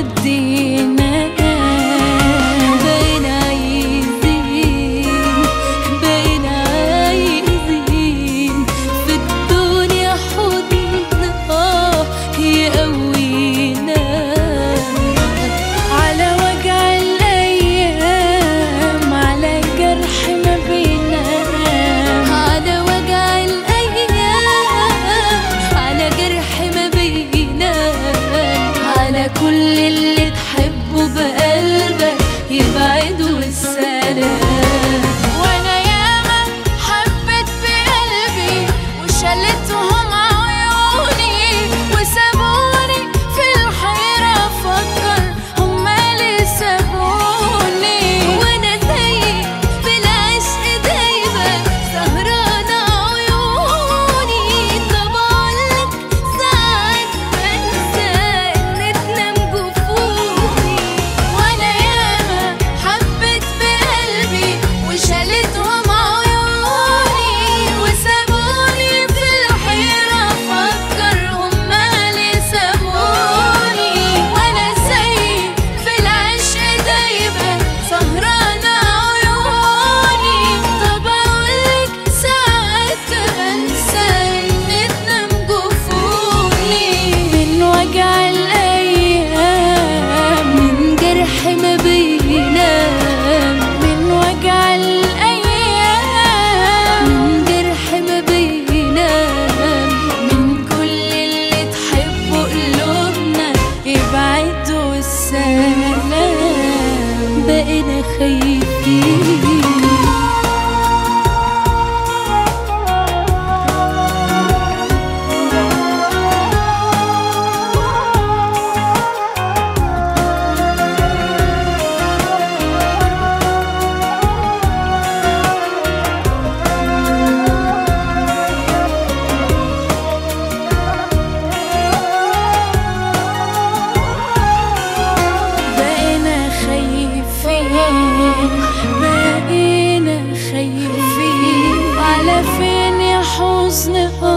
عدينا بقينا عايزين بقينا عايزين في الدنيا حضن آه يقوينا على وجع الأيام على جرح ما بينا على وجع الأيام على جرح ما بينا على كل اللي تحبه بقلبك يبعد والسلام وانا ياما حبيت بقلبي وشلتهم عيوني وسابوني في الحيرة افكر هما اللي سابوني وانا زيك في العشق دايما سهرانة عيوني طب اقولك ساعات بنسى ان تنام جفوني وانا ياما حبيت بقلبي وشالتهم عيوني وسابوني في الحيرة افكر هما اللي سابوني وانا زيك في العشق دايما سهرانة عيوني طب اقولك ساعات بنسى ان تنام جفوني من وجع الايام من جرح ما بينام من وجع الايام من جرح ما بينام من كل اللي تحبه قلوبنا يبعد والسلام بقينا خايفين بقينا خايفين بقينا خايفين على فين يا حزن